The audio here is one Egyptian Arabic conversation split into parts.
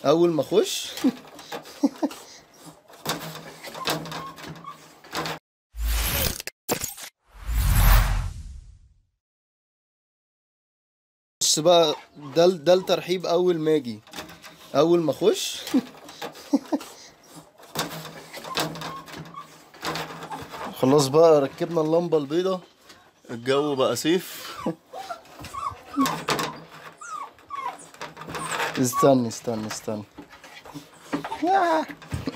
اول ما اخش بص بقى ده ال- ده الترحيب اول ما اجي اول ما اخش خلاص بقى ركبنا اللمبه البيضاء الجو بقى صيف استنى استنى استنى ياه.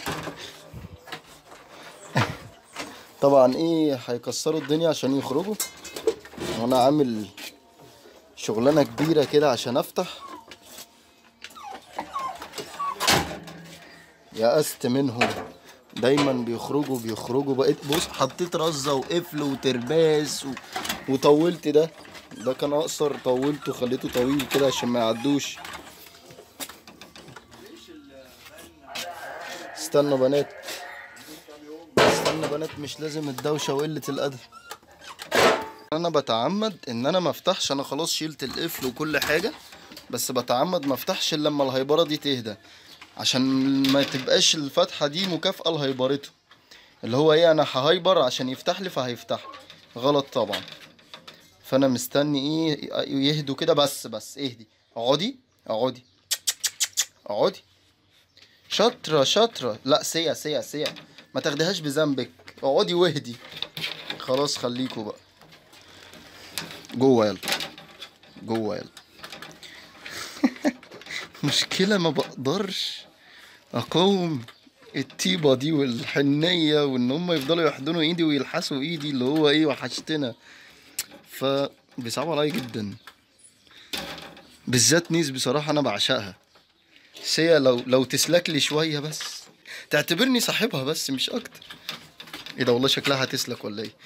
طبعا ايه هيكسروا الدنيا عشان يخرجوا وانا عامل شغلانه كبيره كده عشان افتح يأست منهم دايما بيخرجوا بيخرجوا بقيت بص حطيت رزه وقفل وترباس و... وطولت ده ده كان اقصر طولته خليته طويل كده عشان ما يعدوش استنوا بنات استنى بنات مش لازم الدوشه وقله الادب انا بتعمد ان انا ما افتحش انا خلاص شيلت القفل وكل حاجه بس بتعمد ما افتحش الا لما الهيبره دي تهدى عشان ما تبقاش الفتحه دي مكافاه لهيبرته اللي هو ايه انا ههيبر عشان يفتح لي فهيفتح لي. غلط طبعا فانا مستني ايه يهدوا كده بس بس اهدي اقعدي اقعدي اقعدي شاطره شاطره لا سيا سيا سيا ما تاخديهاش بذنبك اقعدي واهدي خلاص خليكوا بقى جوه يلا جوه يلا مشكلة ما بقدرش اقاوم الطيبة دي والحنية وان هم يفضلوا يحضنوا ايدي ويلحسوا ايدي اللي هو ايه وحشتنا ف بيصعبوا عليا جدا بالذات نيس بصراحة انا بعشقها سيا لو لو تسلك لي شوية بس تعتبرني صاحبها بس مش اكتر ايه ده والله شكلها هتسلك ولا ايه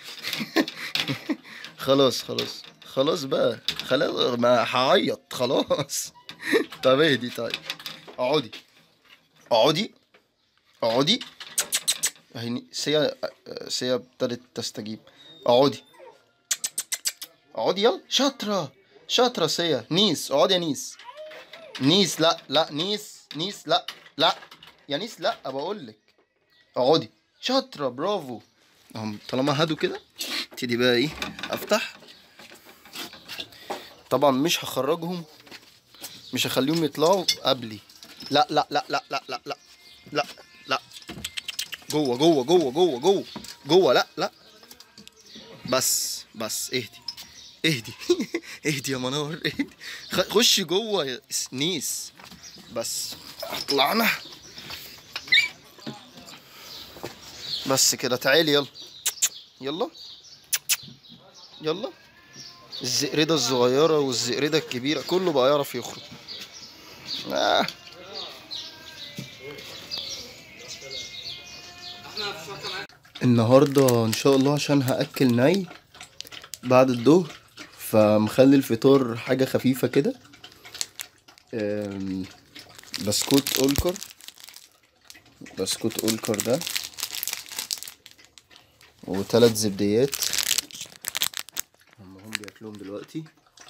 خلاص خلاص خلاص بقى خلاص ما هعيط خلاص طب اهدي طيب اقعدي اقعدي اقعدي هيني سيا سيا ابتدت تستجيب اقعدي اقعدي يلا شاطرة شاطرة سيا نيس اقعدي يا نيس نيس لا لا نيس نيس لا لا يا نيس لا بقول لك اقعدي شاطرة برافو هم طالما هادوا كده ابتدي بقى ايه افتح طبعا مش هخرجهم مش هخليهم يطلعوا قبلي لا لا لا لا لا لا لا لا لا جوه جوه جوه جوه جوه جوه لا لا بس بس اهدي اهدي اهدي يا منور اهدي خ- خشي جوه يا نيس بس طلعنا بس كده تعالي يلا يلا يلا الزئردة الصغيرة والزئردة الكبيرة كله بقى يعرف يخرج آه. النهاردة ان شاء الله عشان هأكل ني بعد الظهر فمخلي الفطار حاجة خفيفة كده أم، بسكوت اولكر بسكوت اولكر ده وثلاث زبديات هم هم بياكلوهم دلوقتي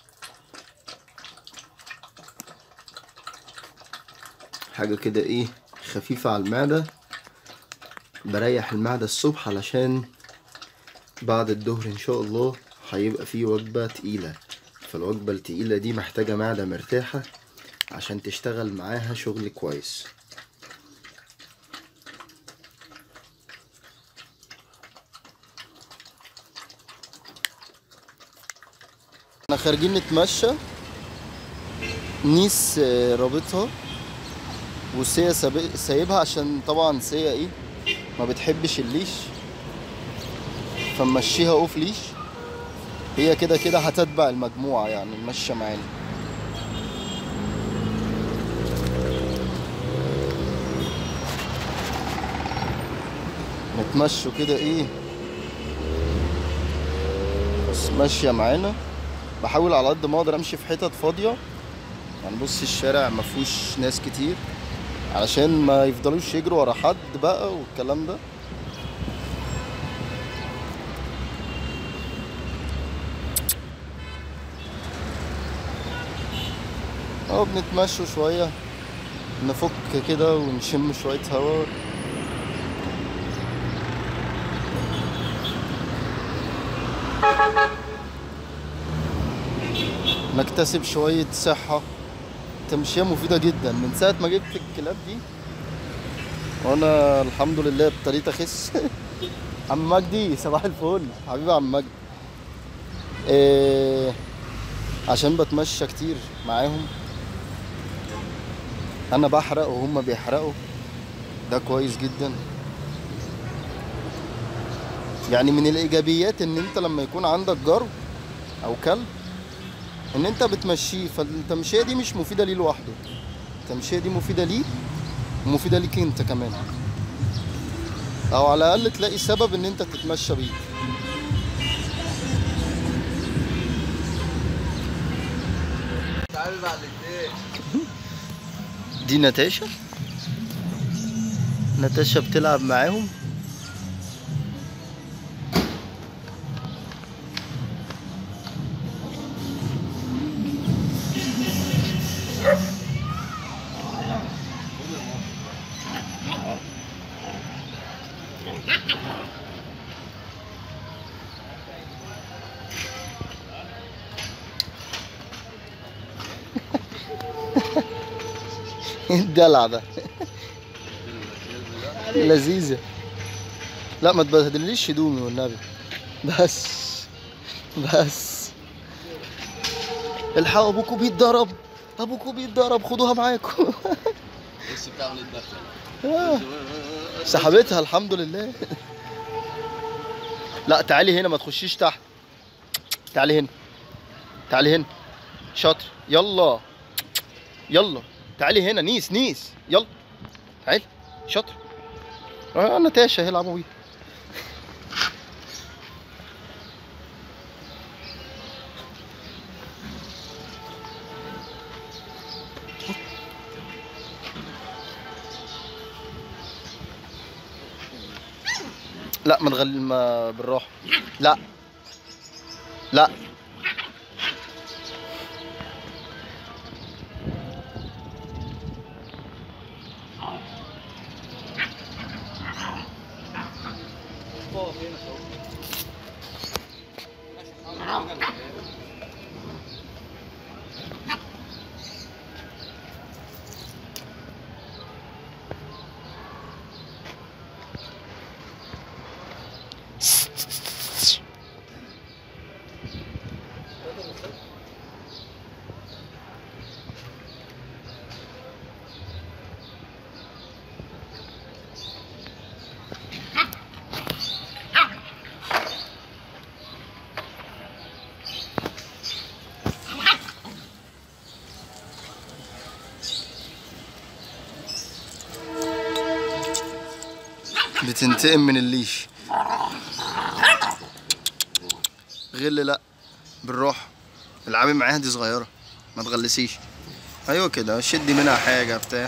حاجة كده ايه خفيفة على المعدة بريح المعدة الصبح علشان بعد الظهر ان شاء الله هيبقى فيه وجبة تقيلة فالوجبة التقيلة دي محتاجة معدة مرتاحة عشان تشتغل معاها شغل كويس احنا خارجين نتمشى نيس آه، رابطها وسيا ساب- سايبها عشان طبعا سيا ايه ما بتحبش الليش فمشيها اوف ليش هي كده كده هتتبع المجموعة يعني ماشية معانا نتمشوا كده ايه بس ماشية معانا بحاول على قد ما اقدر امشي في حتت فاضية يعني بص الشارع ما فيهوش ناس كتير علشان ما يفضلوش يجروا ورا حد بقى والكلام ده اهو بنتمشوا شوية نفك كده ونشم شوية هوا نكتسب شوية صحة تمشية مفيدة جدا من ساعة ما جبت الكلاب دي وانا الحمد لله ابتديت اخس عم مجدي صباح الفل حبيبي عم مجدي إيه عشان بتمشى كتير معاهم انا بحرق وهم بيحرقوا ده كويس جدا يعني من الايجابيات ان انت لما يكون عندك جرو او كلب ان انت بتمشيه فالتمشيه دي مش مفيده ليه لوحده التمشيه دي مفيده ليه ومفيده ليك انت كمان او على الاقل تلاقي سبب ان انت تتمشى بيه تعالى بعد الاثنين دي ناتاشا ناتاشا بتلعب معاهم إيه الدلع ده لذيذة لا ما تبهدليش هدومي والنبي بس بس الحقوا ابوكوا بيتضرب ابوكوا بيتضرب خدوها معاكم بص بتعمل الدخله آه، سحبتها الحمد لله لا تعالي هنا ما تخشيش تحت تعالي هنا تعالي هنا شاطر يلا يلا تعالي هنا نيس نيس يلا تعالي شاطر اه نتاشا هيلعبوا بيه لا ما تغل ما بالراحه لا لا بتنتقم من الليش غل لا بالراحه العبي معاها دي صغيره ما تغلسيش ايوه كده شدي منها حاجه بتاع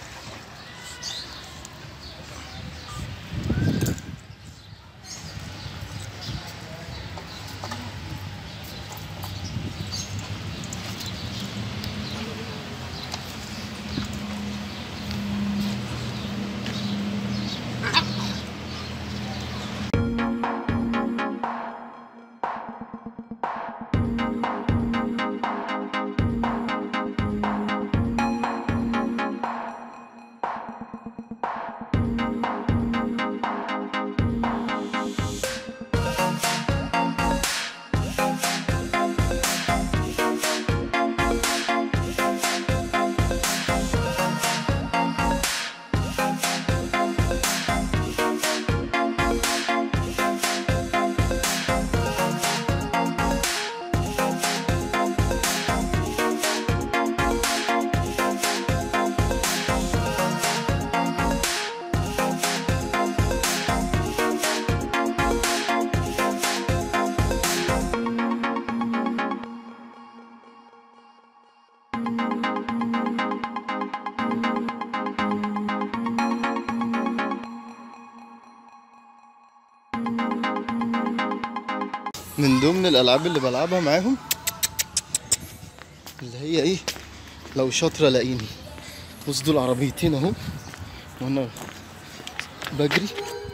من ضمن الالعاب اللي بلعبها معاهم اللي هي ايه لو شاطره لاقيني بص دول عربيتين اهو وانا بجري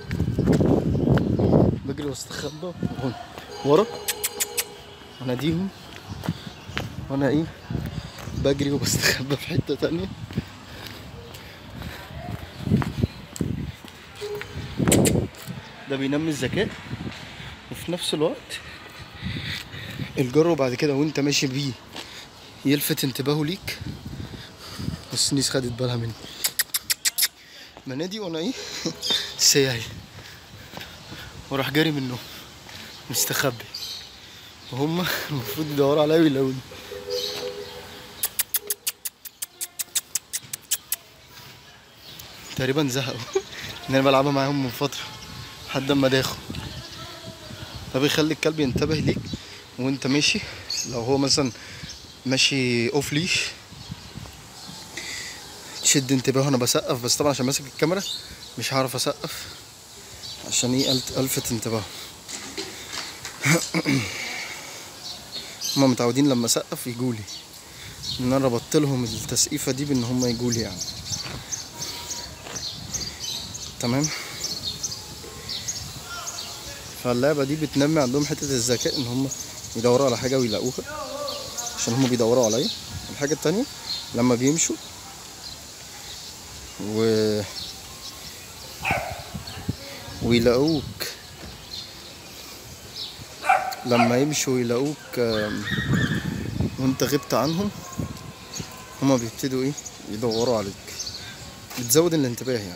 بجري واستخبى وهون ورا واناديهم وانا ايه بجري وبستخبى في حتة تانية ده بينمي الذكاء وفي نفس الوقت الجرو بعد كده وانت ماشي بيه يلفت انتباهه ليك بس نيس خدت بالها مني منادي وانا ايه ساعي وراح جاري منه مستخبي وهم المفروض يدوروا عليا ويلاقوني تقريبا زهقوا ان انا بلعبها معاهم من فتره لحد اما داخل ده بيخلي الكلب ينتبه ليك وانت ماشي لو هو مثلا ماشي اوف ليش تشد انتباهه انا بسقف بس طبعا عشان ماسك الكاميرا مش هعرف اسقف عشان ايه ألت- الفت انتباهه هما متعودين لما اسقف يجولي ان انا ربطت لهم التسقيفه دي بان هما يجولي يعني تمام فاللعبه دي بتنمي عندهم حته الذكاء ان هم يدوروا على حاجه ويلاقوها عشان هم بيدوروا عليا الحاجه التانية لما بيمشوا و ويلاقوك لما يمشوا يلاقوك آم، وانت غبت عنهم هما بيبتدوا ايه يدوروا عليك بتزود الانتباه يعني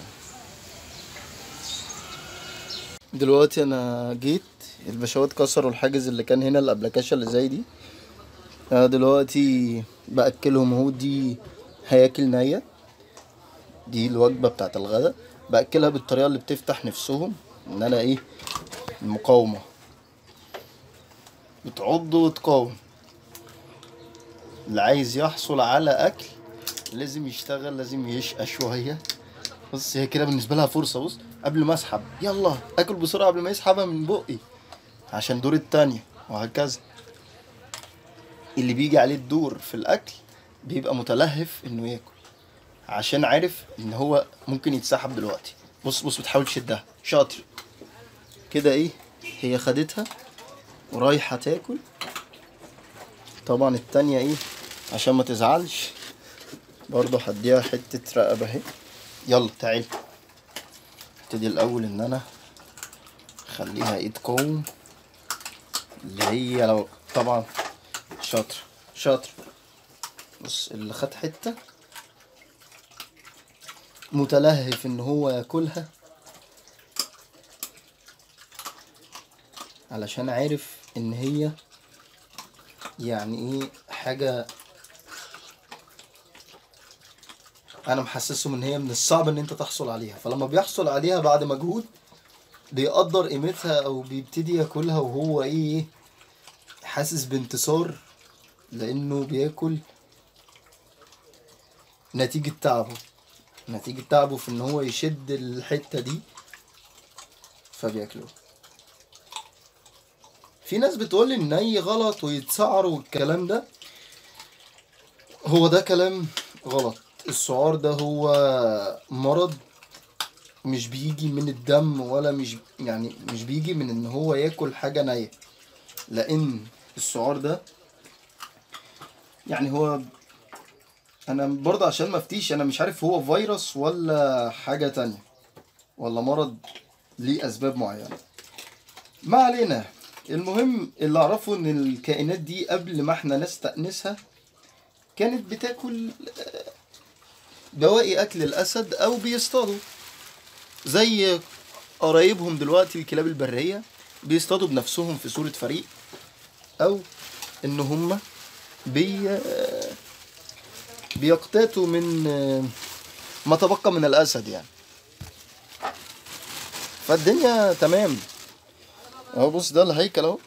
دلوقتي انا جيت البشوات كسروا الحاجز اللي كان هنا الابلكاشة اللي زي دي انا دلوقتي باكلهم اهو دي هياكل نية دي الوجبة بتاعت الغداء باكلها بالطريقة اللي بتفتح نفسهم ان انا ايه المقاومة بتعض وتقاوم اللي عايز يحصل على اكل لازم يشتغل لازم يشقى شوية بص هي كده بالنسبة لها فرصة بص قبل ما اسحب يلا اكل بسرعة قبل ما يسحبها من بقي عشان دور التانية وهكذا اللي بيجي عليه الدور في الاكل بيبقى متلهف انه ياكل عشان عارف ان هو ممكن يتسحب دلوقتي بص بص بتحاول تشدها شاطر كده ايه هي خدتها ورايحة تاكل طبعا التانية ايه عشان ما تزعلش برضه هديها حتة رقبة اهي يلا تعالي ابتدي الاول ان انا اخليها ايد قوم اللي هي لو طبعا شاطر شاطر بص اللي خد حتة متلهف ان هو ياكلها علشان عارف ان هي يعني ايه حاجة انا محسسهم ان هي من الصعب ان انت تحصل عليها فلما بيحصل عليها بعد مجهود بيقدر قيمتها او بيبتدي ياكلها وهو ايه حاسس بانتصار لانه بياكل نتيجة تعبه نتيجة تعبه في ان هو يشد الحتة دي فبياكله في ناس بتقول ان اي غلط ويتسعر والكلام ده هو ده كلام غلط السعار ده هو مرض مش بيجي من الدم ولا مش يعني مش بيجي من ان هو ياكل حاجة نية لان السعار ده يعني هو انا برضه عشان ما افتيش انا مش عارف هو فيروس ولا حاجة تانية ولا مرض ليه اسباب معينة ما علينا المهم اللي اعرفه ان الكائنات دي قبل ما احنا نستأنسها كانت بتاكل آه، بواقي اكل الاسد او بيصطادوا زي قرايبهم دلوقتي الكلاب البرية بيصطادوا بنفسهم في صورة فريق او ان هم بي بيقتاتوا من آه، ما تبقى من الاسد يعني فالدنيا تمام اهو بص ده الهيكل اهو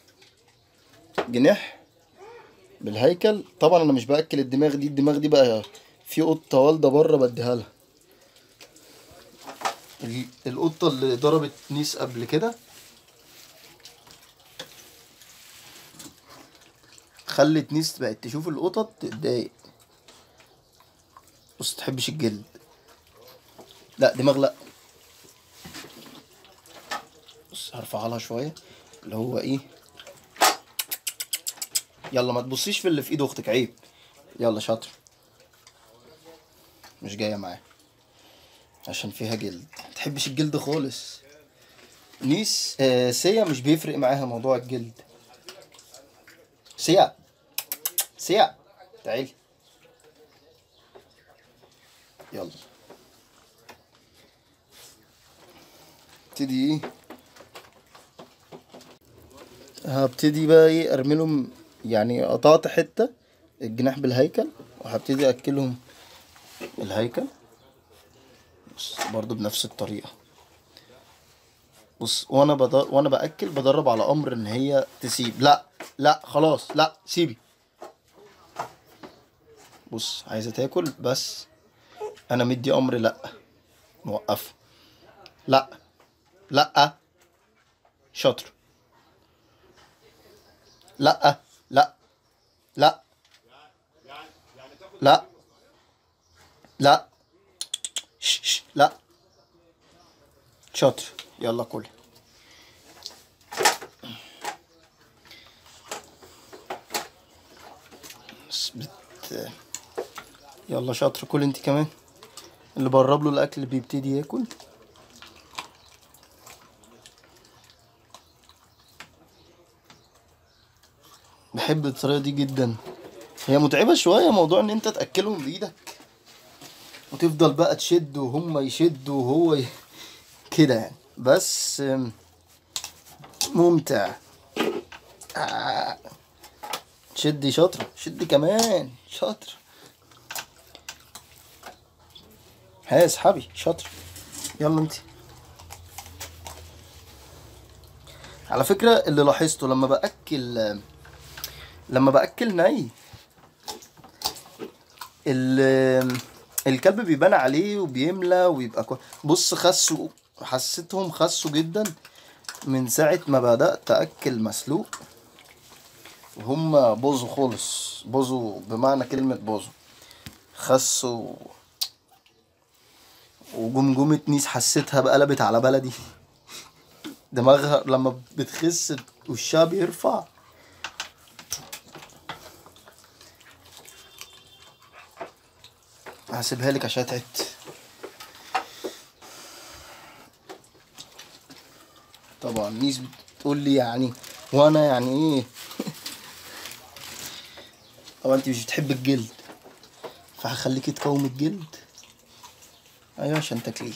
جناح بالهيكل طبعا انا مش باكل الدماغ دي الدماغ دي بقى في قطه والده بره بديها لها ال- القطه اللي ضربت نيس قبل كده خلت نيس بقت تشوف القطط تتضايق بص تحبش الجلد لا دماغ لا بص هرفعها لها شويه اللي هو ايه يلا ما تبصيش في اللي في ايد اختك عيب يلا شاطر مش جايه معاه عشان فيها جلد ما تحبش الجلد خالص نيس آه سيا مش بيفرق معاها موضوع الجلد سيا سيا تعالي يلا ابتدي ايه هبتدي بقى ايه ارمي لهم يعني قطعت حته الجناح بالهيكل وهبتدي اكلهم الهيكل بص برضو بنفس الطريقه بص وانا بدر... وانا باكل بدرب على امر ان هي تسيب لا لا خلاص لا سيبي بص عايزه تاكل بس انا مدي امر لا موقف لا لا شاطر لا لا لا لا لا ش ش لا شاطر يلا كل بس بت... يلا شاطر كل انت كمان اللي بقرب له الاكل بيبتدي ياكل بحب الطريقه دي جدا هي متعبه شويه موضوع ان انت تاكلهم بايدك وتفضل بقى تشد وهم يشدوا وهو ي... كده يعني بس آم، ممتع آه. شدي شاطرة شدي كمان شاطر ها اسحبي شاطر يلا انت على فكرة اللي لاحظته لما بأكل لما بأكل ني ال- الكلب بيبان عليه وبيملى ويبقى كويس بص خسوا حسيتهم خسوا جدا من ساعة ما بدأت أكل مسلوق وهم بوظوا خالص بوظوا بمعنى كلمة بوظوا خسوا وجمجمة نيس حسيتها بقلبت على بلدي دماغها لما بتخس وشها بيرفع هسيبها لك عشان تعبت طبعا نيس بتقول لي يعني وانا يعني ايه طبعا انت مش بتحب الجلد فهخليكي تقومي الجلد ايوه عشان تاكليه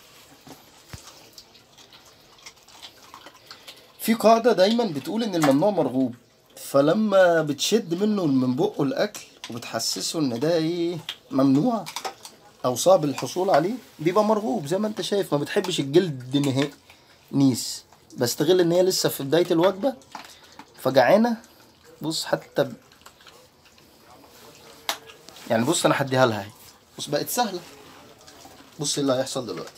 في قاعدة دايما بتقول ان الممنوع مرغوب فلما بتشد منه من بقه الاكل وبتحسسه ان ده ايه ممنوع او صعب الحصول عليه بيبقى مرغوب زي ما انت شايف ما بتحبش الجلد نهائي نيس بستغل ان هي لسه في بداية الوجبة فجعانة بص حتى ب... يعني بص انا هديها لها اهي بص بقت سهلة بص اللي هيحصل دلوقتي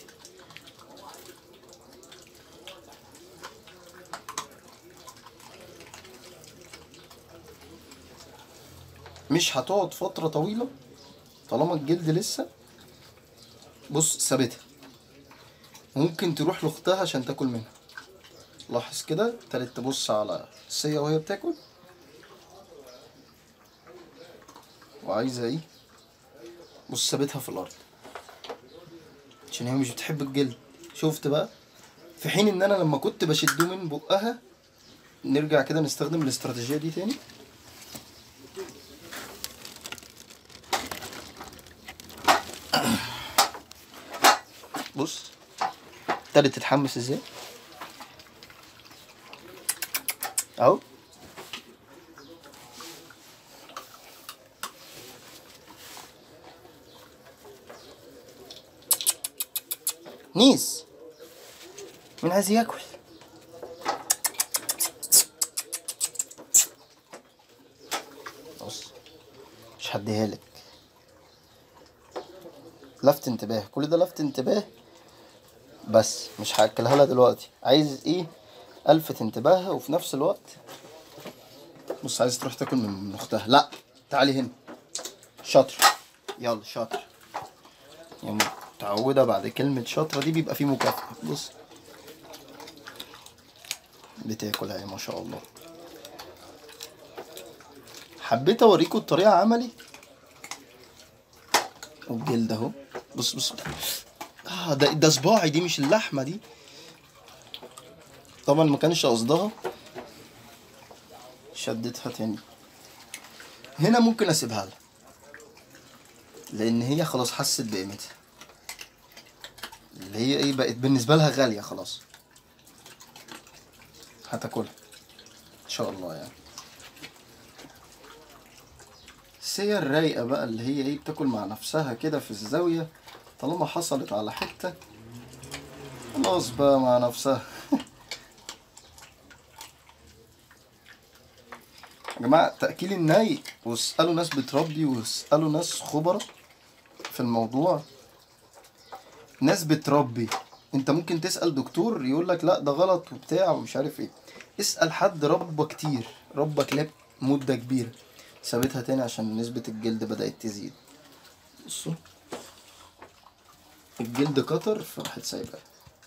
مش هتقعد فترة طويلة طالما الجلد لسه بص سابتها ممكن تروح لاختها عشان تاكل منها لاحظ كده ابتدت تبص على السية وهي بتاكل وعايزة ايه بص سابتها في الارض عشان هي مش بتحب الجلد شفت بقى في حين ان انا لما كنت بشده من بقها نرجع كده نستخدم الاستراتيجية دي تاني بص ابتدت تتحمس ازاي اهو نيس مين عايز ياكل بص مش هديها لك لفت انتباه كل ده لفت انتباه بس مش هاكلها لها دلوقتي عايز ايه الفت انتباهها وفي نفس الوقت بص عايز تروح تاكل من من اختها لا تعالي هنا شاطر يلا شاطر يعني متعودة بعد كلمة شاطرة دي بيبقى في مكافأة بص بتاكل اهي ما شاء الله حبيت اوريكم الطريقة عملي والجلد اهو بص بص اه ده ده صباعي دي مش اللحمة دي طبعا ما كانش قصدها شدتها تاني هنا ممكن اسيبها لها لان هي خلاص حست بقيمتها اللي هي ايه بقت بالنسبه لها غاليه خلاص هتاكلها ان شاء الله يعني بس هي الرايقه بقى اللي هي ايه بتاكل مع نفسها كده في الزاويه طالما حصلت على حته خلاص بقى مع نفسها يا جماعة تأكيل الني واسألوا ناس بتربي واسألوا ناس خبرة في الموضوع ناس بتربي انت ممكن تسأل دكتور يقول لك لا ده غلط وبتاع ومش عارف ايه اسأل حد ربى كتير ربى كلاب مدة كبيرة سابتها تاني عشان نسبة الجلد بدأت تزيد بصوا الجلد كتر فراحت سايبها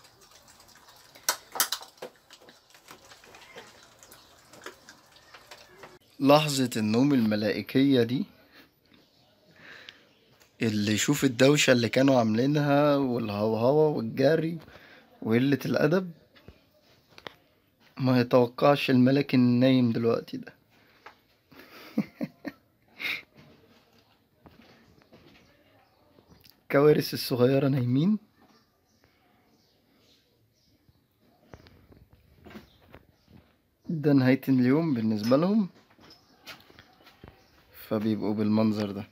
لحظة النوم الملائكية دي اللي يشوف الدوشة اللي كانوا عاملينها والهوهوة والجري وقلة الأدب ما يتوقعش الملاك النايم دلوقتي ده كوارث الصغيرة نايمين ده نهاية اليوم بالنسبة لهم فبيبقوا بالمنظر ده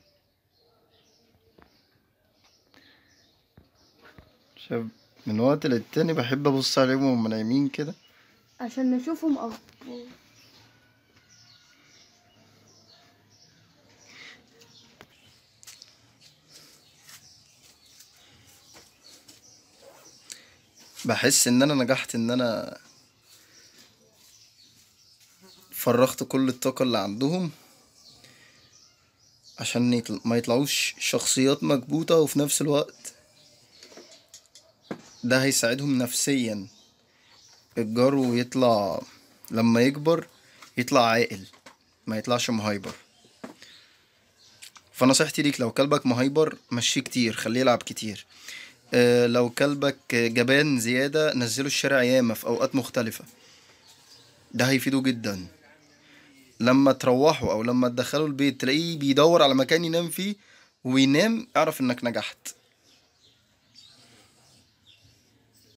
شايف من وقت للتاني بحب ابص عليهم وهم نايمين كده عشان نشوفهم أكتر بحس ان انا نجحت ان انا فرغت كل الطاقة اللي عندهم عشان يطل... ما يطلعوش شخصيات مكبوتة وفي نفس الوقت ده هيساعدهم نفسيا الجرو يطلع لما يكبر يطلع عاقل ما يطلعش مهايبر فنصيحتي ليك لو كلبك مهايبر مشيه كتير خليه يلعب كتير آه، لو كلبك جبان زيادة نزله الشارع ياما في أوقات مختلفة ده هيفيده جدا لما تروحوا أو لما تدخلوا البيت تلاقيه بيدور على مكان ينام فيه وينام اعرف إنك نجحت